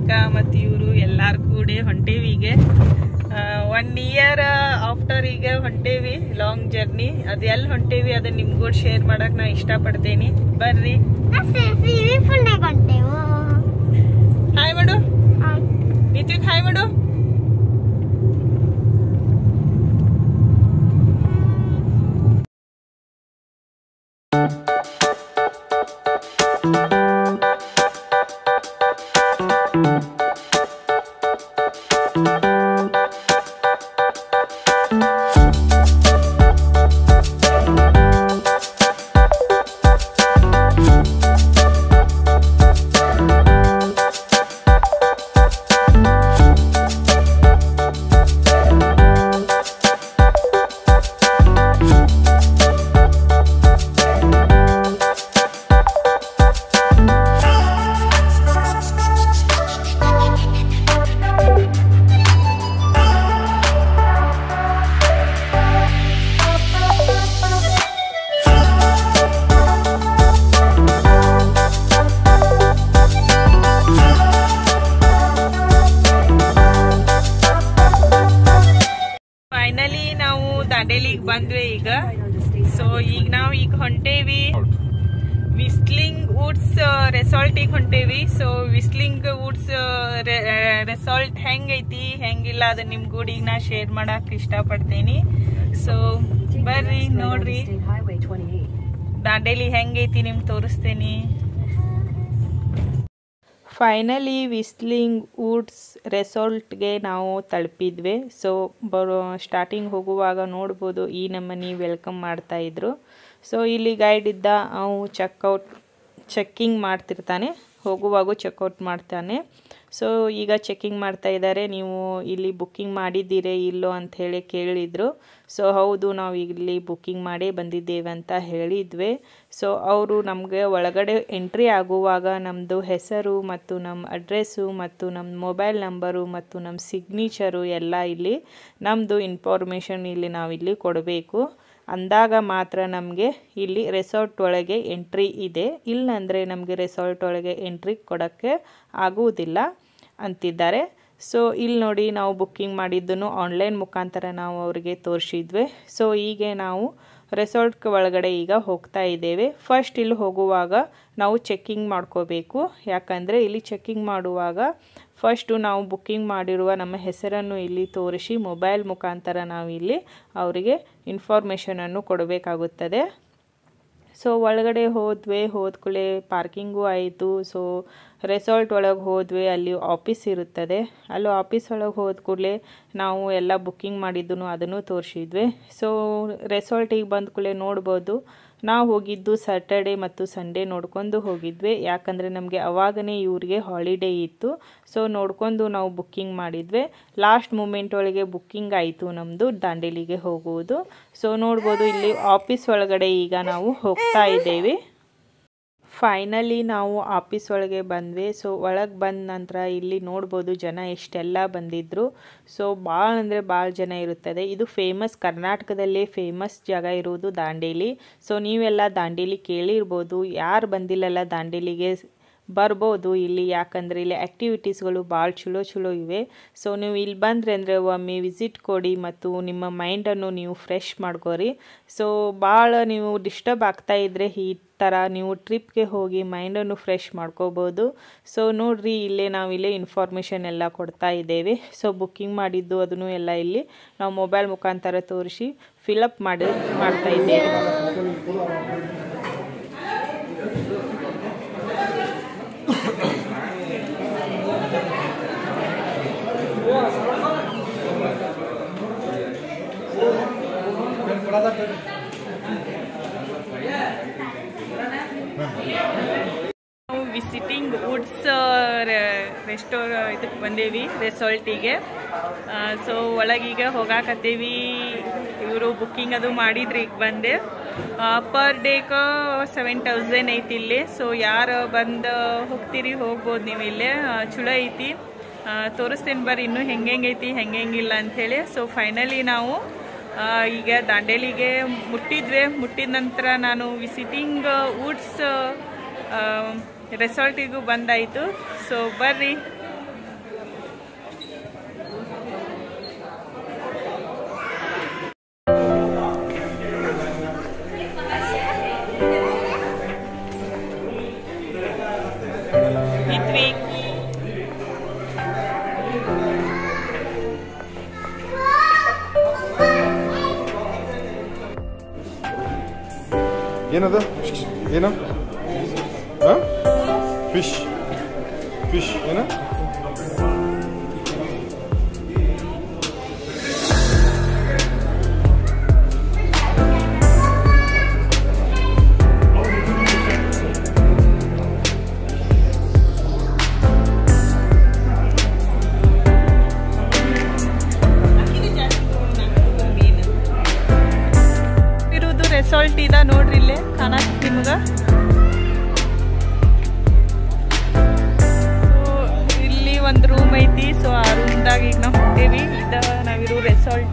ರೇಖಾ ಮತ್ತು ಇವರು ಎಲ್ಲಾರು ಕೂಡಿ ಹೊಂಟೇವಿ ಈಗ ಒನ್ ಇಯರ್ ಆಫ್ಟರ್ ಈಗ ಹೊಂಟೇವಿ ಲಾಂಗ್ ಜರ್ನಿ ಅದು ಎಲ್ಲಿ ಹೊಂಟೇವಿ ಅದನ್ನ ನಿಮ್ಗೂ ಶೇರ್ ಮಾಡಕ್ ನಾ ಇಷ್ಟಪಡ್ತೇನೆ ಬರ್ರಿ ಸ್ವಿಮ್ಮಿಂಗ್ ಪೂಲ್ನಾಗ ಹೊಂಟೇವು ಹಾಯ್ ಮಾಡು ನಿತ್ವಿಕ್ ಹಾಯ್ ಮಾಡು ಫೈನಲಿ ನಾವು ದಾಂಡೇಲಿಗೆ ಬಂದ್ವಿ ಈಗ ಸೊ ಈಗ ನಾವು ಈಗ ಹೊಂಟೇವಿ ವಿಸ್ಲಿಂಗ್ ವುಡ್ಸ್ ರೆಸಾರ್ಟಿಗೆ ಹೊಂಟೇವಿ ಸೊ ವಿಸ್ಲಿಂಗ್ ವುಡ್ಸ್ ರೆಸಾರ್ಟ್ ಹೆಂಗೈತಿ ಹೆಂಗಿಲ್ಲ ಅದನ್ನ ನಿಮ್ ಕೂಡ ಈಗ ನಾ ಶೇರ್ ಮಾಡಕ್ ಇಷ್ಟಪಡ್ತೀನಿ ಸೊ ಬರ್ರಿ ನೋಡ್ರಿ ದಾಂಡೇಲಿ ಹೆಂಗೈತಿ ನಿಮ್ಗೆ ತೋರಿಸ್ತೇನಿ ಫೈನಲಿ ವಿಸ್ಲಿಂಗ್ ವುಡ್ಸ್ ರೆಸಾರ್ಟ್ಗೆ ನಾವು ತಲುಪಿದ್ವಿ ಸೊ ಬರೋ ಸ್ಟಾರ್ಟಿಂಗ್ ಹೋಗುವಾಗ ನೋಡ್ಬೋದು ಈ ನಮ್ಮನಿ ವೆಲ್ಕಮ್ ಮಾಡ್ತಾ ಇದ್ರು ಸೊ ಇಲ್ಲಿ ಗೈಡ್ ಇದ್ದ ಅವು ಚೆಕ್ಔಟ್ ಚೆಕ್ಕಿಂಗ್ ಮಾಡ್ತಿರ್ತಾನೆ ಹೋಗುವಾಗೂ ಚೆಕ್ಔಟ್ ಮಾಡ್ತಾನೆ ಸೊ ಈಗ ಚೆಕ್ಕಿಂಗ್ ಮಾಡ್ತಾ ಇದ್ದಾರೆ ನೀವು ಇಲ್ಲಿ ಬುಕ್ಕಿಂಗ್ ಮಾಡಿದ್ದೀರೇ ಇಲ್ಲೋ ಅಂತ ಹೇಳಿ ಕೇಳಿದರು ಸೊ ಹೌದು ನಾವು ಇಲ್ಲಿ ಬುಕ್ಕಿಂಗ್ ಮಾಡೇ ಬಂದಿದ್ದೇವೆ ಅಂತ ಹೇಳಿದ್ವಿ ಸೊ ಅವರು ನಮಗೆ ಒಳಗಡೆ ಎಂಟ್ರಿ ಆಗುವಾಗ ನಮ್ಮದು ಹೆಸರು ಮತ್ತು ನಮ್ಮ ಅಡ್ರೆಸ್ಸು ಮತ್ತು ನಮ್ಮ ಮೊಬೈಲ್ ನಂಬರು ಮತ್ತು ನಮ್ಮ ಸಿಗ್ನೇಚರು ಎಲ್ಲ ಇಲ್ಲಿ ನಮ್ಮದು ಇನ್ಫಾರ್ಮೇಷನ್ ಇಲ್ಲಿ ನಾವಿಲ್ಲಿ ಕೊಡಬೇಕು ಅಂದಾಗ ಮಾತ್ರ ನಮಗೆ ಇಲ್ಲಿ ರೆಸಾರ್ಟ್ ಒಳಗೆ ಎಂಟ್ರಿ ಇದೆ ಇಲ್ಲಾಂದರೆ ನಮಗೆ ರೆಸಾರ್ಟ್ ಒಳಗೆ ಎಂಟ್ರಿ ಕೊಡೋಕ್ಕೆ ಆಗುವುದಿಲ್ಲ ಅಂತಿದ್ದಾರೆ ಸೊ ಇಲ್ಲಿ ನೋಡಿ ನಾವು ಬುಕ್ಕಿಂಗ್ ಮಾಡಿದ್ದನ್ನು ಆನ್ಲೈನ್ ಮುಖಾಂತರ ನಾವು ಅವರಿಗೆ ತೋರಿಸಿದ್ವಿ ಸೊ ಹೀಗೆ ನಾವು ರೆಸಾರ್ಟ್ ಒಳಗಡೆ ಈಗ ಹೋಗ್ತಾ ಇದ್ದೇವೆ ಫಸ್ಟ್ ಇಲ್ಲಿ ಹೋಗುವಾಗ ನಾವು ಚೆಕ್ಕಿಂಗ್ ಮಾಡ್ಕೋಬೇಕು ಯಾಕಂದರೆ ಇಲ್ಲಿ ಚೆಕ್ಕಿಂಗ್ ಮಾಡುವಾಗ ಫಸ್ಟು ನಾವು ಬುಕ್ಕಿಂಗ್ ಮಾಡಿರುವ ನಮ್ಮ ಹೆಸರನ್ನು ಇಲ್ಲಿ ತೋರಿಸಿ ಮೊಬೈಲ್ ಮುಖಾಂತರ ನಾವು ಇಲ್ಲಿ ಅವರಿಗೆ ಇನ್ಫಾರ್ಮೇಷನನ್ನು ಕೊಡಬೇಕಾಗುತ್ತದೆ ಸೊ ಒಳಗಡೆ ಹೋದ್ವಿ ಹೋದ್ಕೂಳೆ ಪಾರ್ಕಿಂಗು ಆಯಿತು ಸೊ ರೆಸಾರ್ಟ್ ಒಳಗೆ ಹೋದ್ವಿ ಅಲ್ಲಿ ಆಫೀಸ್ ಇರುತ್ತದೆ ಅಲ್ಲಿ ಆಫೀಸ್ ಒಳಗೆ ಹೋದ ಕೂಡಲೇ ನಾವು ಎಲ್ಲ ಬುಕ್ಕಿಂಗ್ ಮಾಡಿದ್ದು ಅದನ್ನು ತೋರಿಸಿದ್ವಿ ಸೊ ರೆಸಾರ್ಟಿಗೆ ಬಂದ ಕೂಡಲೇ ನೋಡ್ಬೋದು ನಾವು ಹೋಗಿದ್ದು ಸ್ಯಾಟರ್ಡೆ ಮತ್ತು ಸಂಡೇ ನೋಡ್ಕೊಂಡು ಹೋಗಿದ್ವಿ ಯಾಕಂದರೆ ನಮಗೆ ಅವಾಗನೇ ಇವ್ರಿಗೆ ಹಾಲಿಡೇ ಇತ್ತು ಸೊ ನೋಡ್ಕೊಂಡು ನಾವು ಬುಕ್ಕಿಂಗ್ ಮಾಡಿದ್ವಿ ಲಾಸ್ಟ್ ಮೂಮೆಂಟ್ ಒಳಗೆ ಬುಕ್ಕಿಂಗ್ ಆಯಿತು ನಮ್ಮದು ದಾಂಡೇಲಿಗೆ ಹೋಗುವುದು ಸೊ ನೋಡ್ಬೋದು ಇಲ್ಲಿ ಆಫೀಸ್ ಒಳಗಡೆ ಈಗ ನಾವು ಹೋಗ್ತಾ ಇದ್ದೇವೆ ಫೈನಲಿ ನಾವು ಆಫೀಸ್ ಒಳಗೆ ಬಂದ್ವಿ ಸೊ ಒಳಗೆ ಬಂದ ನಂತರ ಇಲ್ಲಿ ನೋಡ್ಬೋದು ಜನ ಎಷ್ಟೆಲ್ಲ ಬಂದಿದ್ದರು ಸೊ ಭಾಳ ಅಂದರೆ ಭಾಳ ಜನ ಇರುತ್ತದೆ ಇದು ಫೇಮಸ್ ಕರ್ನಾಟಕದಲ್ಲೇ ಫೇಮಸ್ ಜಾಗ ಇರುವುದು ದಾಂಡೇಲಿ ಸೊ ನೀವೆಲ್ಲ ದಾಂಡೇಲಿ ಕೇಳಿರ್ಬೋದು ಯಾರು ಬಂದಿಲ್ಲಲ್ಲ ದಾಂಡೇಲಿಗೆ ಬರ್ಬೋದು ಇಲ್ಲಿ ಯಾಕಂದರೆ ಇಲ್ಲಿ ಆ್ಯಕ್ಟಿವಿಟೀಸ್ಗಳು ಭಾಳ ಚಲೋ ಚಲೋ ಇವೆ ಸೊ ನೀವು ಇಲ್ಲಿ ಬಂದರೆ ಅಂದರೆ ಒಮ್ಮೆ ವಿಸಿಟ್ ಕೊಡಿ ಮತ್ತು ನಿಮ್ಮ ಮೈಂಡನ್ನು ನೀವು ಫ್ರೆಶ್ ಮಾಡ್ಕೋರಿ ಸೊ ಭಾಳ ನೀವು ಡಿಸ್ಟರ್ಬ್ ಆಗ್ತಾ ಇದ್ದರೆ ಈ ಥರ ನೀವು ಟ್ರಿಪ್ಗೆ ಹೋಗಿ ಮೈಂಡನ್ನು ಫ್ರೆಶ್ ಮಾಡ್ಕೋಬೋದು ಸೊ ನೋಡಿರಿ ಇಲ್ಲೇ ನಾವು ಇಲ್ಲೇ ಇನ್ಫಾರ್ಮೇಷನ್ ಎಲ್ಲ ಕೊಡ್ತಾ ಇದ್ದೇವೆ ಸೊ ಬುಕ್ಕಿಂಗ್ ಮಾಡಿದ್ದು ಅದನ್ನು ಎಲ್ಲ ಇಲ್ಲಿ ನಾವು ಮೊಬೈಲ್ ಮುಖಾಂತರ ತೋರಿಸಿ ಫಿಲಪ್ ಮಾಡಿ ಮಾಡ್ತಾ ಇದ್ದೇವೆ ನಾವು ವಿಸಿಟಿಂಗ್ ವುಡ್ಸ್ ರೆಸ್ಟೋರ್ ಇದಕ್ಕೆ ಬಂದೇವಿ ರೆಸಾರ್ಟಿಗೆ ಸೊ ಒಳಗೀಗ ಹೋಗಾಕತ್ತೀವಿ ಇವರು ಬುಕ್ಕಿಂಗ್ ಅದು ಮಾಡಿದ್ರಿ ಈಗ ಬಂದೆ ಪರ್ ಡೇಕ ಸೆವೆನ್ ತೌಸಂಡ್ ಐತಿ ಇಲ್ಲಿ ಸೊ ಯಾರು ಬಂದು ಹೋಗ್ತೀರಿ ಹೋಗ್ಬೋದು ನೀವು ಇಲ್ಲೇ ಆ, ಚಲೋ ಐತಿ ಆ, ತೋರಿಸ್ತೀನಿ ಬರ್ರಿ ಇನ್ನೂ ಹೆಂಗೆ ಹೆಂಗೈತಿ ಹೆಂಗೆ ಹೆಂಗಿಲ್ಲ ಅಂಥೇಳಿ ಸೊ ಫೈನಲಿ ನಾವು ಆ, ಈಗ ದಾಂಡೇಲಿಗೆ ಮುಟ್ಟಿದ್ವಿ ಮುಟ್ಟಿದ ನಂತರ ನಾನು ವಿಸಿಟಿಂಗ್ ವುಡ್ಸ್ ರೆಸಾರ್ಟಿಗೂ ಬಂದಾಯಿತು ಸೊ ಬರ್ರಿ ಏನದು ಏನು ಹಾಂ ಫಿಶ್ ಫಿಶ್ ಏನು ಇರುವುದು ರೆಸಾರ್ಟ್ ಇದ ನೋಡ್ರಿ ಇಲ್ಲೇ ಕಾಣಕ್ ನಿಮ್ಗ So, ಇಲ್ಲಿ ಒಂದು ರೂಮ್ ಐತಿ ಸೊ ಆ ರೂಮ್ದಾಗ ಈಗ ನಾವು ಹೋಗ್ತೇವಿ ಇದ ನಾವಿರೋ ರೆಸಾರ್ಟ್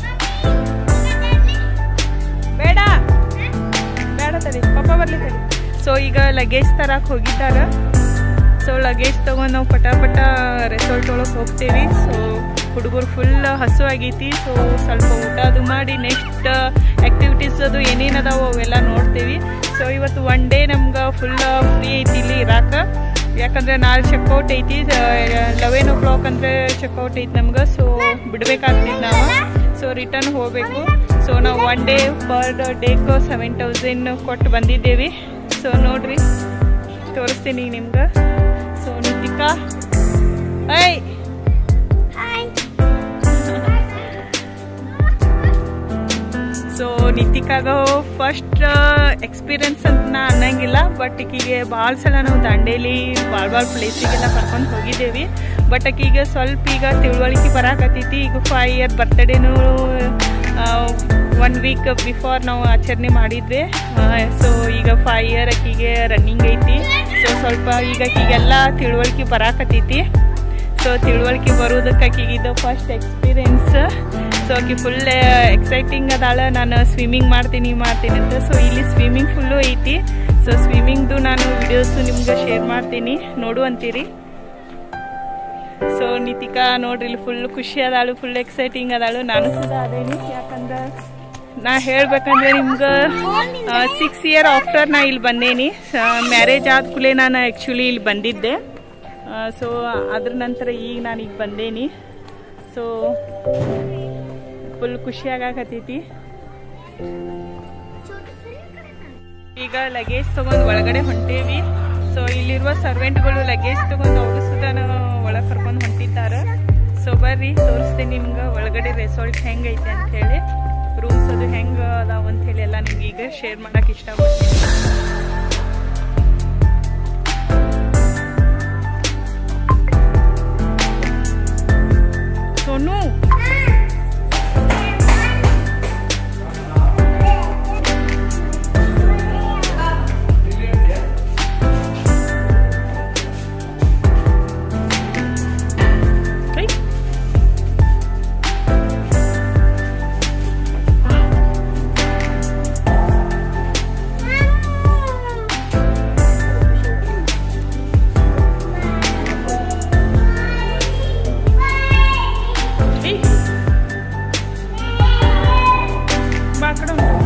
ಬೇಡ ಬೇಡ ತಡಿ ಪಾಪ ಬರ್ಲಿ ತಡಿ ಸೊ ಈಗ ಲಗೇಜ್ ತರಕ್ ಹೋಗಿದ್ದಾರ ಸೊ ಲಗೇಜ್ ತಗೊಂಡ್ ನಾವು ಪಟ ಪಟ ರೆಸಾರ್ಟ್ ಒಳಗೆ ಹೋಗ್ತೇವಿ ಸೊ ಹುಡುಗರು ಫುಲ್ ಹಸು ಆಗೈತಿ ಸೊ ಸ್ವಲ್ಪ ಊಟ ಅದು ಮಾಡಿ ನೆಕ್ಸ್ಟ್ ಆಕ್ಟಿವಿಟೀಸ್ ಅದು ಏನೇನು ಅದಾವ ಅವೆಲ್ಲ ನೋಡ್ತೇವಿ ಸೊ ಇವತ್ತು ಒನ್ ಡೇ ನಮ್ಗೆ ಫುಲ್ ಫ್ರೀ ಐತಿ ಇಲ್ಲಿ ಇರಾಕ ಯಾಕಂದ್ರೆ ನಾಳೆ ಚೆಕ್ಔಟ್ ಐತಿ ಲೆವೆನ್ ಓ ಕ್ಲಾಕ್ ಅಂದ್ರೆ ಚೆಕ್ಔಟ್ ಐತಿ ನಮ್ಗೆ ಸೊ ಬಿಡ್ಬೇಕಾಗ್ತೈತಿ ನಾವು ಸೊ ರಿಟರ್ನ್ ಹೋಗಬೇಕು ಸೊ ನಾವು ಒನ್ ಡೇ ಪರ್ ಡೇಗೆ ಸೆವೆನ್ ತೌಸಂಡ್ ಕೊಟ್ಟು ಬಂದಿದ್ದೇವೆ ಸೊ ನೋಡ್ರಿ ತೋರಿಸ್ತೀನಿ ನಿಮ್ಗೆ ಸೊ ನಿತಿಕಾ ಐ ಹಾಯ್ ಸೊ ನಿತಿಕಾಗ ಫಸ್ಟ್ ಎಕ್ಸ್ಪೀರಿಯನ್ಸ್ ಅಂತ ನಾ ಅನ್ನಂಗಿಲ್ಲ ಬಟ್ ಈಕಿಗೆ ಭಾಳ ಸಲ ನಾವು ದಾಂಡೇಲಿ ಭಾಳ ಭಾಳ ಪ್ಲೇಸಿಗೆಲ್ಲ ಕರ್ಕೊಂಡು ಹೋಗಿದ್ದೇವೆ ಬಟ್ ಆಕಿಗೆ ಸ್ವಲ್ಪ ಈಗ ತಿಳುವಳಿಕೆ ಬರಾಕತ್ತೈತಿ ಈಗ ಫೈವ್ ಇಯರ್ ಬರ್ತ್ಡೇನು ಒನ್ ವೀಕ್ ಬಿಫೋರ್ ನಾವು ಆಚರಣೆ ಮಾಡಿದ್ವಿ ಸೊ ಈಗ ಫೈವ್ ಇಯರ್ ಆಕಿಗೆ ರನ್ನಿಂಗ್ ಐತಿ ಸೊ ಸ್ವಲ್ಪ ಈಗ ಆಕಿಗೆಲ್ಲ ತಿಳುವಳಿಕೆ ಬರಾಕತ್ತೈತಿ ಸೊ ತಿಳುವಳಿಕೆ ಬರೋದಕ್ಕೆ ಆಕಿಗಿದ್ದು ಫಸ್ಟ್ ಎಕ್ಸ್ಪೀರಿಯನ್ಸ್ ಸೊ ಆಕಿ ಫುಲ್ ಎಕ್ಸೈಟಿಂಗ್ ಅದಾಳ ನಾನು ಸ್ವಿಮ್ಮಿಂಗ್ ಮಾಡ್ತೀನಿ ಮಾಡ್ತೀನಿ ಅಂತ ಸೊ ಇಲ್ಲಿ ಸ್ವಿಮ್ಮಿಂಗ್ ಫುಲ್ಲು ಐತಿ ಸೊ ಸ್ವಿಮ್ಮಿಂಗ್ದು ನಾನು ವಿಡಿಯೋಸು ನಿಮ್ಗೆ ಶೇರ್ ಮಾಡ್ತೀನಿ ನೋಡು ಅಂತೀರಿ ಸೊ ನಿತಿಕಾ ನೋಡ್ರಿ ಇಲ್ಲಿ ಫುಲ್ ಖುಷಿ ಅದಾಳು ಫುಲ್ ಎಕ್ಸೈಟಿಂಗ್ ಅದಾಳು ನಾನು ಸುದ ಅದೇನಿ ಯಾಕಂದ್ರೆ ನಾ ಹೇಳ್ಬೇಕಂದ್ರೆ ನಿಮ್ಗೆ ಸಿಕ್ಸ್ ಇಯರ್ ಆಫ್ಟರ್ ನಾ ಇಲ್ಲಿ ಬಂದೇನಿ ಮ್ಯಾರೇಜ್ ಆದ ಕೂಡಲೇ ನಾನು ಆ್ಯಕ್ಚುಲಿ ಇಲ್ಲಿ ಬಂದಿದ್ದೆ ಸೊ ಅದ್ರ ನಂತರ ಈಗ ನಾನು ಈಗ ಬಂದೇನಿ ಸೊ ಫುಲ್ ಖುಷಿಯಾಗಕತ್ತೈತಿ ಈಗ ಲಗೇಜ್ ತಗೊಂಡು ಒಳಗಡೆ ಹೊಂಟೇವಿ ಸೊ ಇಲ್ಲಿರುವ ಸರ್ವೆಂಟ್ಗಳು ಲಗೇಜ್ ತಗೊಂಡು ಅವರು ಸುತ್ತ ಒಳಗೆ ಕರ್ಕೊಂಡು ಹೊಂಟಿದ್ದಾರೆ ಸೊ ಬರ್ರಿ ತೋರಿಸ್ತೀನಿ ನಿಮ್ಗೆ ಒಳಗಡೆ ರೆಸಾರ್ಟ್ ಹೆಂಗೈತೆ ಅಂತ ಹೇಳಿ ರೂಮ್ಸ್ ಅದು ಹೆಂಗೆ ಅದಾವ ಅಂತ ಹೇಳಿ ಎಲ್ಲ ನಿಮ್ಗೆ ಈಗ ಶೇರ್ ಮಾಡಕ್ಕೆ ಇಷ್ಟಪಡ್ತೀನಿ ಸೋನು Hey. Hey. ಬಾ ಆ ಕಡೆ ಉಂಟು.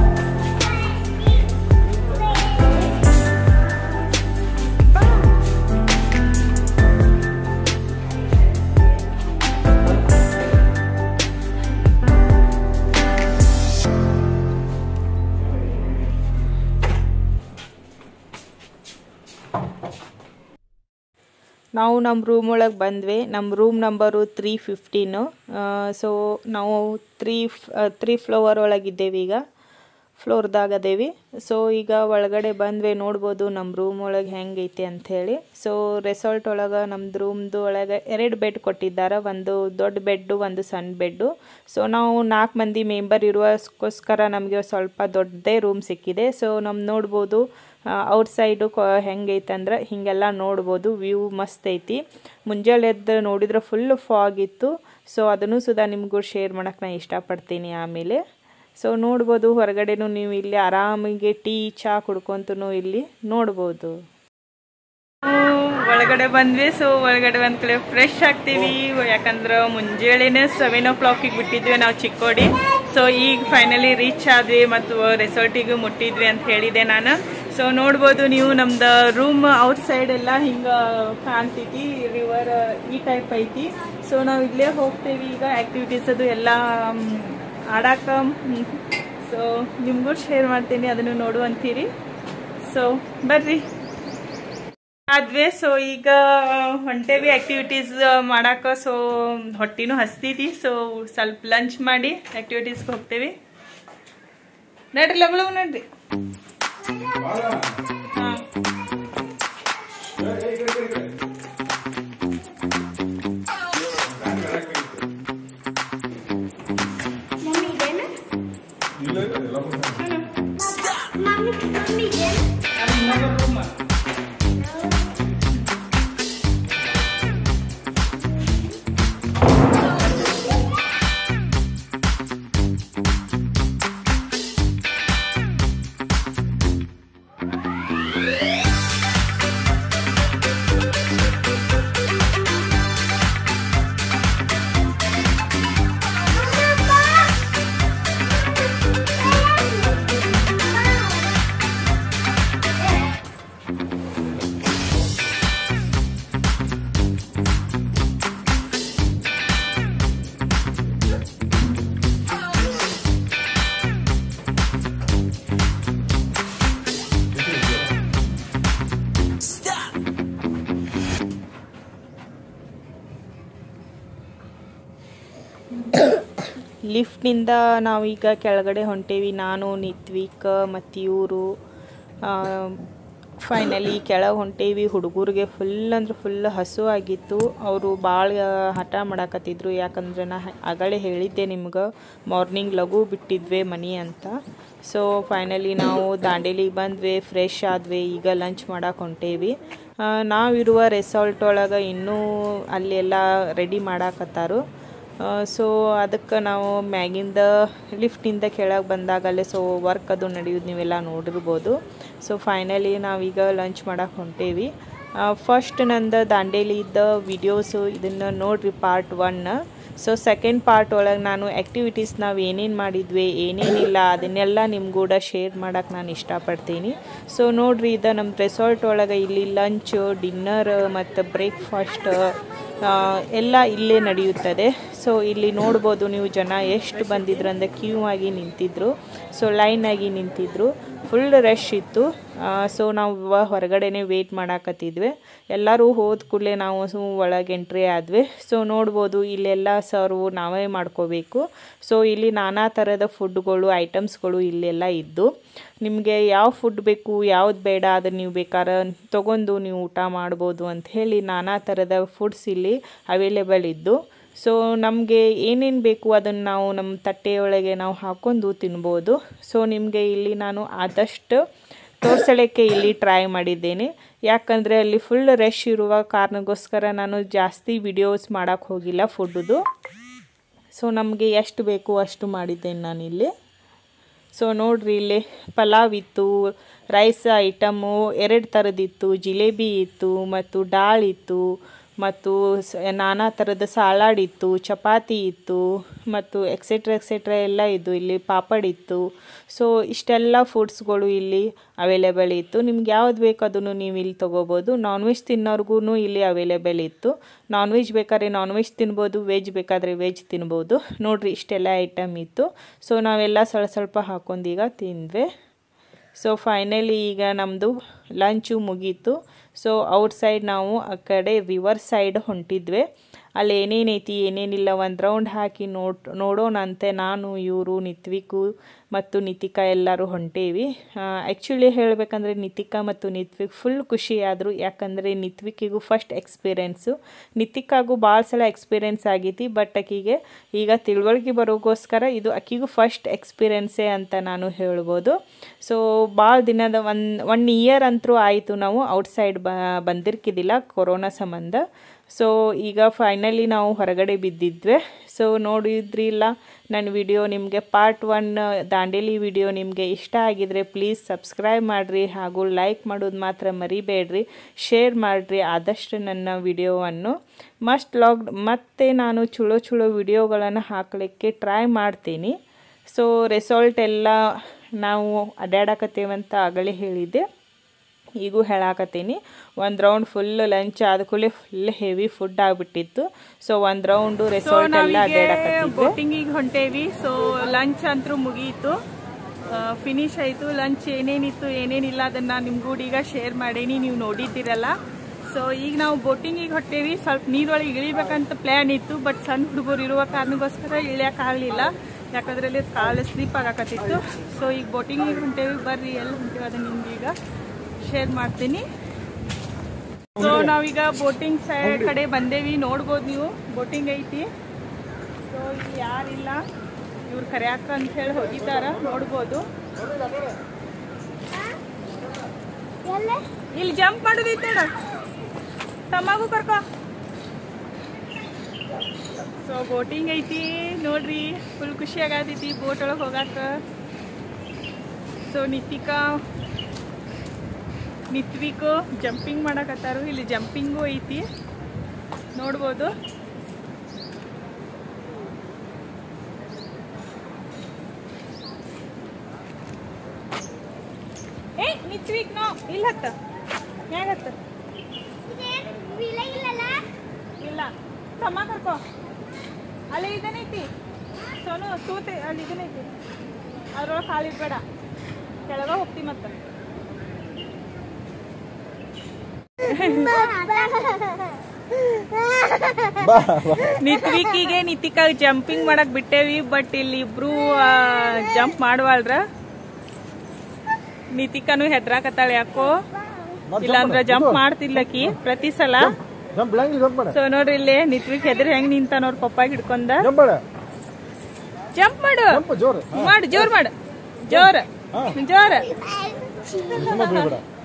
ಬಾ. ನಾವು ನಮ್ಮ ರೂಮ್ ಒಳಗೆ ಬಂದ್ವಿ ನಮ್ಮ room number three fifteen so ನಾವು ತ್ರೀ ತ್ರೀ ಫ್ಲೋವರ್ ಒಳಗಿದ್ದೇವೆ ಈಗ ಫ್ಲೋರ್ದಾಗ ಅದೇವಿ ಸೊ ಈಗ ಒಳಗಡೆ ಬಂದ್ವಿ ನೋಡ್ಬೋದು ನಮ್ಮ ರೂಮ್ ಒಳಗೆ ಹೆಂಗೈತಿ ಅಂಥೇಳಿ ಸೊ ರೆಸಾರ್ಟ್ ಒಳಗೆ ನಮ್ದು ರೂಮ್ದು ಒಳಗೆ ಎರಡು ಬೆಡ್ ಕೊಟ್ಟಿದ್ದಾರೆ ಒಂದು ದೊಡ್ಡ ಬೆಡ್ಡು ಒಂದು ಸಣ್ಣ ಬೆಡ್ಡು ಸೊ ನಾವು ನಾಲ್ಕು ಮಂದಿ ಮೆಂಬರ್ ಇರುವಕ್ಕೋಸ್ಕರ ನಮಗೆ ಸ್ವಲ್ಪ ದೊಡ್ಡದೇ ರೂಮ್ ಸಿಕ್ಕಿದೆ ಸೊ ನಮ್ಮ ನೋಡ್ಬೋದು ಔಟ್ ಸೈಡು ಹೆಂಗೈತೆ ಅಂದ್ರೆ ಹೀಗೆಲ್ಲ ನೋಡ್ಬೋದು ವ್ಯೂ ಮಸ್ತ್ ಐತಿ ಮುಂಜಾನೆ ಎದ್ದು ನೋಡಿದ್ರೆ ಫುಲ್ ಫಾಗ್ ಇತ್ತು ಸೊ ಅದನ್ನು ಸುಧಾ ನಿಮಗೂ ಶೇರ್ ಮಾಡೋಕೆ ನಾನು ಇಷ್ಟಪಡ್ತೀನಿ ಆಮೇಲೆ ಸೊ ನೋಡ್ಬೋದು ಹೊರಗಡೆನೂ ನೀವು ಇಲ್ಲಿ ಆರಾಮಿಗೆ ಟೀ ಚಹಾ ಕುಡ್ಕೊಂತೂ ಇಲ್ಲಿ ನೋಡ್ಬೋದು ಒಳಗಡೆ ಬಂದ್ವಿ ಸೊ ಒಳಗಡೆ ಬಂದ ಕಡೆ ಫ್ರೆಶ್ ಆಗ್ತೀವಿ ಯಾಕಂದ್ರೆ ಮುಂಜಾನೆನೇ ಸೆವೆನ್ ಓ ಕ್ಲಾಕಿಗೆ ಬಿಟ್ಟಿದ್ವಿ ನಾವು ಚಿಕ್ಕೋಡಿ ಸೊ ಈಗ ಫೈನಲಿ ರೀಚ್ ಆದ್ವಿ ಮತ್ತು ರೆಸಾರ್ಟಿಗೆ ಮುಟ್ಟಿದ್ವಿ ಅಂತ ಹೇಳಿದೆ ನಾನು ಸೊ ನೋಡ್ಬೋದು ನೀವು ನಮ್ದು ರೂಮ್ ಔಟ್ ಸೈಡ್ ಎಲ್ಲ ಹಿಂಗೆ ಕಾಣ್ತೈತಿ ರಿವರ್ ಈ ಟೈಪ್ ಐತಿ ಸೊ ನಾವು ಇಲ್ಲೇ ಹೋಗ್ತೇವಿ ಈಗ ಆಕ್ಟಿವಿಟೀಸ್ ಅದು ಎಲ್ಲ ಮ್, ಆಡಾಕ ಸೊ ನಿಮಗೂ ಶೇರ್ ಮಾಡ್ತೀನಿ ಅದನ್ನು ನೋಡುವಂತೀರಿ ಸೊ ಬರ್ರಿ ಆದ್ವಿ ಸೊ ಈಗ ಹೊಂಟೇವಿ ಆಕ್ಟಿವಿಟೀಸ್ ಮಾಡಾಕ ಸೊ ಹೊಟ್ಟಿನೂ ಹಸ್ತಿದಿ ಸೊ ಸ್ವಲ್ಪ ಲಂಚ್ ಮಾಡಿ ಆಕ್ಟಿವಿಟೀಸ್ಗೆ ಹೋಗ್ತೇವಿ ನಡ್ರಿ ಲಗು ಲಗು ನಡ್ರಿ ಹಾ ಮಮ್ಮಿ ಇದೇನ ಇಲ್ಲ ಇಲ್ಲ ಎಲ್ಲ ಬರ್ತಾನೆ. ಮಮ್ಮಿ ಮಮ್ಮಿ ಇದೇನ ಲಿಫ್ಟ್ನಿಂದ ನಾವೀಗ ಕೆಳಗಡೆ ಹೊಂಟೇವಿ ನಾನು ನಿತ್ವಿಕ್ ಮತ್ತು ಇವರು ಫೈನಲಿ ಕೆಳಗೆ ಹೊಂಟೇವಿ ಹುಡುಗರಿಗೆ ಫುಲ್ ಅಂದ್ರೆ ಫುಲ್ ಹಸು ಆಗಿತ್ತು ಅವರು ಭಾಳ ಹಠ ಮಾಡಾಕತ್ತಿದ್ರು ಯಾಕಂದ್ರೆ ನಾ ಆಗಲೇ ಹೇಳಿದ್ದೆ ನಿಮ್ಗೆ ಮಾರ್ನಿಂಗ್ ಲಘು ಬಿಟ್ಟಿದ್ವಿ ಮನಿ ಅಂತ ಸೊ ಫೈನಲಿ ನಾವು ದಾಂಡೇಲಿಗೆ ಬಂದ್ವಿ ಫ್ರೆಶ್ ಆದ್ವಿ ಈಗ ಲಂಚ್ ಮಾಡಕ್ಕೆ ಹೊಂಟೇವಿ ಆ, ನಾವಿರುವ ರೆಸಾರ್ಟ್ ಒಳಗೆ ಇನ್ನೂ ಅಲ್ಲೆಲ್ಲ ರೆಡಿ ಮಾಡಾಕತ್ತಾರು ಸೊ ಅದಕ್ಕೆ ನಾವು ಮ್ಯಾಗಿಂದ ಲಿಫ್ಟಿಂದ ಕೆಳಗೆ ಬಂದಾಗಲೇ ಸೊ ವರ್ಕ್ ಅದು ನಡೆಯೋದು ನೀವೆಲ್ಲ ನೋಡಿರ್ಬೋದು ಸೊ ಫೈನಲಿ ನಾವೀಗ ಲಂಚ್ ಮಾಡಕ್ಕೆ ಹೊಂಟೇವಿ ಫಸ್ಟ್ ನಂದು ದಾಂಡೇಲಿದ್ದ ವಿಡಿಯೋಸು ಇದನ್ನು ನೋಡ್ರಿ part one so second part ಒಳಗೆ ನಾನು ಆ್ಯಕ್ಟಿವಿಟೀಸ್ ನಾವು ಏನೇನು ಮಾಡಿದ್ವಿ ಏನೇನಿಲ್ಲ ಅದನ್ನೆಲ್ಲ ನಿಮ್ಗೂಡ ಶೇರ್ ಮಾಡೋಕೆ ನಾನು ಇಷ್ಟಪಡ್ತೀನಿ ಸೊ ನೋಡ್ರಿ ಇದು ನಮ್ಮ ರೆಸಾರ್ಟ್ ಒಳಗೆ ಇಲ್ಲಿ ಲಂಚ್ ಡಿನ್ನರ್ ಮತ್ತು ಬ್ರೇಕ್ಫಾಸ್ಟ್ ಎಲ್ಲ ಇಲ್ಲೇ ನಡೆಯುತ್ತದೆ ಸೊ ಇಲ್ಲಿ ನೋಡ್ಬೋದು ನೀವು ಜನ ಎಷ್ಟು ಬಂದಿದ್ರು ಅಂದರೆ ಕ್ಯೂ ಆಗಿ ನಿಂತಿದ್ರು ಸೊ ಲೈನ್ ಆಗಿ ನಿಂತಿದ್ರು ಫುಲ್ ರಶ್ ಇತ್ತು ಸೊ ನಾವು ಇವಾಗ ಹೊರಗಡೆನೆ ವೇಟ್ ಮಾಡಾಕತ್ತಿದ್ವಿ ಎಲ್ಲರೂ ಹೋದ ಕೂಡಲೇ ನಾವು ಸು ಒಳಗೆ ಎಂಟ್ರಿ ಆದ್ವಿ ಸೊ ನೋಡ್ಬೋದು ಇಲ್ಲೆಲ್ಲ ಸರ್ವು ನಾವೇ ಮಾಡ್ಕೋಬೇಕು ಸೊ ಇಲ್ಲಿ ನಾನಾ ಥರದ ಫುಡ್ಗಳು ಐಟಮ್ಸ್ಗಳು ಇಲ್ಲೆಲ್ಲ ಇದ್ದು ನಿಮಗೆ ಯಾವ ಫುಡ್ ಬೇಕು ಯಾವ್ದು ಬೇಡ ಅದನ್ನು ನೀವು ಬೇಕಾದ್ರೆ ತೊಗೊಂಡು ನೀವು ಊಟ ಮಾಡ್ಬೋದು ಅಂತ ಹೇಳಿ ನಾನಾ ಥರದ ಫುಡ್ಸ್ ಇಲ್ಲಿ ಅವೈಲೇಬಲ್ ಇದ್ದು ಸೊ ನಮಗೆ ಏನೇನು ಬೇಕು ಅದನ್ನು ನಾವು ನಮ್ಮ ತಟ್ಟೆಯೊಳಗೆ ನಾವು ಹಾಕ್ಕೊಂಡು ತಿನ್ಬೋದು ಸೊ ನಿಮಗೆ ಇಲ್ಲಿ ನಾನು ಆದಷ್ಟು ತೋರ್ಸಲಿಕ್ಕೆ ಇಲ್ಲಿ ಟ್ರೈ ಮಾಡಿದ್ದೇನೆ ಯಾಕಂದರೆ ಅಲ್ಲಿ ಫುಲ್ ರಶ್ ಇರುವ ಕಾರಣಕ್ಕೋಸ್ಕರ ನಾನು ಜಾಸ್ತಿ ವಿಡಿಯೋಸ್ ಮಾಡೋಕ್ಕೆ ಹೋಗಿಲ್ಲ ಫುಡ್ದು ಸೊ ನಮಗೆ ಎಷ್ಟು ಬೇಕು ಅಷ್ಟು ಮಾಡಿದ್ದೇನೆ ನಾನಿಲ್ಲಿ ಸೊ ನೋಡ್ರಿ ಇಲ್ಲಿ ಪಲಾವ್ ಇತ್ತು ರೈಸ್ ಐಟಮು ಎರಡು ಥರದಿತ್ತು ಜಿಲೇಬಿ ಇತ್ತು ಮತ್ತು ಡಾಳ್ ಇತ್ತು ಮತ್ತು ಸ ನಾನಾ ಥರದ ಸಲಾಡ್ ಇತ್ತು ಚಪಾತಿ ಇತ್ತು ಮತ್ತು ಎಕ್ಸೆಟ್ರಾ ಎಕ್ಸೆಟ್ರಾ ಎಲ್ಲ ಇದ್ದು ಇಲ್ಲಿ ಪಾಪಡ್ ಇತ್ತು ಸೊ ಇಷ್ಟೆಲ್ಲ ಫುಡ್ಸ್ಗಳು ಇಲ್ಲಿ ಅವೈಲೇಬಲ್ ಇತ್ತು ನಿಮ್ಗೆ ಯಾವ್ದು ಬೇಕು ಅದನ್ನು ನೀವು ಇಲ್ಲಿ ತೊಗೋಬೋದು ನಾನ್ ವೆಜ್ ತಿನ್ನೋರ್ಗು ಇಲ್ಲಿ ಅವೈಲೇಬಲ್ ಇತ್ತು ನಾನ್ ವೆಜ್ ಬೇಕಾದ್ರೆ ನಾನ್ ವೆಜ್ ತಿನ್ಬೋದು ವೆಜ್ ಬೇಕಾದರೆ ವೆಜ್ ತಿನ್ಬೋದು ನೋಡ್ರಿ ಇಷ್ಟೆಲ್ಲ ಐಟಮ್ ಇತ್ತು ಸೊ ನಾವೆಲ್ಲ ಸ್ವಲ್ಪ ಸ್ವಲ್ಪ ಹಾಕೊಂಡು ಈಗ ತಿಂದ್ವಿ ಸೊ ಫೈನಲಿ ಈಗ ನಮ್ಮದು ಲಂಚು ಮುಗೀತು ಸೊ ಔಟ್ಸೈಡ್ ನಾವು ಆ ಕಡೆ ರಿವರ್ ಸೈಡ್ ಹೊಂಟಿದ್ವಿ ಅಲ್ಲಿ ಏನೇನೈತಿ ಏನೇನಿಲ್ಲ ಒಂದು ರೌಂಡ್ ಹಾಕಿ ನೋಡ್ ನೋಡೋಣಂತೆ ನಾನು ಇವರು ನಿತ್ವಿಕು ಮತ್ತು ನಿತಿಕಾ ಎಲ್ಲರೂ ಹೊಂಟೇವಿ ಆ್ಯಕ್ಚುಲಿ ಹೇಳಬೇಕಂದ್ರೆ ನಿತಿಕಾ ಮತ್ತು ನಿತ್ವಿಕ್ ಫುಲ್ ಖುಷಿಯಾದರು ಯಾಕಂದರೆ ನಿತ್ವಿಕಿಗೂ ಫಸ್ಟ್ ಎಕ್ಸ್ಪೀರಿಯೆನ್ಸು ನಿತಿಕಾಗೂ ಭಾಳ ಸಲ ಎಕ್ಸ್ಪೀರಿಯೆನ್ಸ್ ಆಗೈತಿ ಬಟ್ ಆಕಿಗೆ ಈಗ ತಿಳುವಳಿಕೆ ಬರೋಗೋಸ್ಕರ ಇದು ಆಕಿಗೂ ಫಸ್ಟ್ ಎಕ್ಸ್ಪೀರಿಯೆನ್ಸೇ ಅಂತ ನಾನು ಹೇಳ್ಬೋದು ಸೊ ಭಾಳ ದಿನದ ಒನ್ ಒನ್ ಇಯರ್ ಅಂತರೂ ಆಯಿತು ನಾವು ಔಟ್ಸೈಡ್ ಬ ಬಂದಿರ್ಕಿದ್ದಿಲ್ಲ ಕೊರೋನಾ ಸಂಬಂಧ ಸೊ ಈಗ ಫೈನಲಿ ನಾವು ಹೊರಗಡೆ ಬಿದ್ದಿದ್ವಿ ಸೊ ನೋಡಿದ್ರಿಲ್ಲ ನನ್ನ ವಿಡಿಯೋ ನಿಮಗೆ ಪಾರ್ಟ್ ಒನ್ ದಾಂಡೇಲಿ ವಿಡಿಯೋ ನಿಮಗೆ ಇಷ್ಟ ಆಗಿದರೆ ಪ್ಲೀಸ್ ಸಬ್ಸ್ಕ್ರೈಬ್ ಮಾಡಿರಿ ಹಾಗೂ ಲೈಕ್ ಮಾಡೋದು ಮಾತ್ರ ಮರಿಬೇಡ್ರಿ ಶೇರ್ ಮಾಡಿರಿ ಆದಷ್ಟು ನನ್ನ ವಿಡಿಯೋವನ್ನು ಮಸ್ಟ್ ಲಾಗ್ ಮತ್ತೆ ನಾನು ಚಲೋ ಚಲೋ ವಿಡಿಯೋಗಳನ್ನು ಹಾಕಲಿಕ್ಕೆ ಟ್ರೈ ಮಾಡ್ತೀನಿ ಸೊ ರೆಸಾಲ್ಟ್ ಎಲ್ಲ ನಾವು ಅಡ್ಡಾಡಕತ್ತೇವಂತ ಆಗಲೇ ಹೇಳಿದ್ದೆ ಈಗೂ ಹೇಳಾಕತ್ತೀನಿ ಒಂದು ರೌಂಡ್ ಫುಲ್ ಲಂಚ್ ಆದ ಕೂಡಲೇ ಫುಲ್ ಹೆವಿ ಫುಡ್ ಆಗಿಬಿಟ್ಟಿತ್ತು ಸೊ ಒಂದು ರೌಂಡು ರೆಸಾರ್ಟ್ ಎಲ್ಲ ಅಡ್ಡಾಡಕತ್ತಿದ್ವಿ ಬೋಟಿಂಗಿಗೆ ಹೊಂಟೇವಿ ಸೊ ಲಂಚ್ ಅಂತೂ ಮುಗೀತು ಫಿನಿಶ್ ಆಯಿತು ಲಂಚ್ ಏನೇನಿತ್ತು ಏನೇನಿಲ್ಲ ಅದನ್ನು ನಿಮ್ಗೂಡ ಈಗ ಶೇರ್ ಮಾಡೀನಿ ನೀವು ನೋಡಿದ್ದೀರಲ್ಲ ಸೊ ಈಗ ನಾವು ಬೋಟಿಂಗಿಗೆ ಹೊಟ್ಟೇವಿ ಸ್ವಲ್ಪ ನೀರೊಳಗೆ ಇಳಿಬೇಕಂತ ಪ್ಲ್ಯಾನ್ ಇತ್ತು ಬಟ್ ಸಣ್ಣ ಹುಡುಗರು ಇರುವ ಕಾರಣಕ್ಕೋಸ್ಕರ ಇಳಿಯೋಕ್ಕಾಗಲಿಲ್ಲ ಯಾಕಂದ್ರೆ ಅಲ್ಲಿ ಕಾಲು ಸ್ಲಿಪ್ ಆಗಕತ್ತಿತ್ತು ಸೊ ಈಗ ಬೋಟಿಂಗಿಗೆ ಹೊಂಟೇವಿ ಬರ್ರಿ ಎಲ್ಲಿ ಹೊಂಟೇವಿ ಅದನ್ನ ನಿಮ್ಗೆ ಈಗ ಶೇರ್ ಮಾಡ್ತೀನಿ ಸೊ ನಾವೀಗ ಬೋಟಿಂಗ್ ಸೈಡ್ ಕಡೆ ಬಂದೇವಿ ನೋಡ್ಬೋದು ನೀವು ಬೋಟಿಂಗ್ ಐತಿ ಸೊ ಇಲ್ಲಿ ಯಾರಿಲ್ಲ ಇವ್ರು ಕರ್ಯಾಕ ಅಂತ ಹೇಳಿ ಹೋಗಿದ್ದಾರ ನೋಡ್ಬೋದು ಎಲ್ಲೇ ಇಲ್ಲಿ ಜಂಪ್ ಮಾಡೋದೈತೆ ನೋಡ ತಮ್ಮಗೂ ಕರ್ಕೋ ಸೊ ಬೋಟಿಂಗ್ ಐತಿ ನೋಡ್ರಿ ಫುಲ್ ಖುಷಿ ಆಗತೈತಿ ಬೋಟ್ ಒಳಗೆ ಹೋಗಾಕ ಸೊ ನಿತಿಕಾ ನಿತ್ವಿಕು ಜಂಪಿಂಗ್ ಮಾಡಕತ್ತಾರು ಇಲ್ಲಿ ಜಂಪಿಂಗು ಐತಿ ನೋಡ್ಬೋದು ಏ ನಿತ್ವಿಕ್ ನೋ ಇಲ್ಲಿ ಹತ್ತ ಮ್ಯಾಗ ಹತ್ತ ಇದೇನು ವಿಲ ಇಲ್ಲಲ್ಲ ಇಲ್ಲ ತಮ್ಮ ಕರ್ಕೋ ಅಲ್ಲಿ ಇದನ್ನೈತಿ ಸೋನು ತೂತೆ ಅಲ್ಲಿ ಇದನ್ನೈತಿ ಅದ್ರೊಳಗೆ ಕಾಲು ಇಡ್ಬೇಡ ಕೆಳಗ ಹೋಗ್ತಿ ಮತ್ತೆ ಬಾ ನಿತ್ವಿಕಿಗೆ ನಿತಿಕಾ ಜಂಪಿಂಗ್ ಮಾಡಕ್ ಬಿಟ್ಟೇವಿ ಬಟ್ ಇಲ್ಲಿ ಇಬ್ರು ಜಂಪ್ ಮಾಡುವಲ್ರ ನಿತಿಕಾನು ಹೆದ್ರಾಕತ್ತಾಳೆ ಯಾಕೋ ಇಲ್ಲಾಂದ್ರ ಜಂಪ್ ಮಾಡ್ತಿಲ್ಲಕಿ ಪ್ರತಿ ಸಲ ಜಂಪ್ ಬಿಡಂಗಿಲ್ಲ ಜಂಪ್ ಮಾಡ ಸೊ ನೋಡ್ರಿ ಇಲ್ಲಿ ನಿತ್ವಿಕ್ ಹೆದ್ರ ಹೆಂಗ್ ನಿಂತ ನೋಡ್ ಪಪ್ಪಾಗಿ ಹಿಡ್ಕೊಂಡ ಜಂಪ್ ಮಾಡ ಜಂಪ್ ಮಾಡು ಜಂಪ್ ಜೋರ್ ಮಾಡು ಜೋರ್ ಮಾಡು ಜೋರ್ ಜೋರ್ ಸುಮ್ಮನೆ ಬೀಳ್ಬೇಡ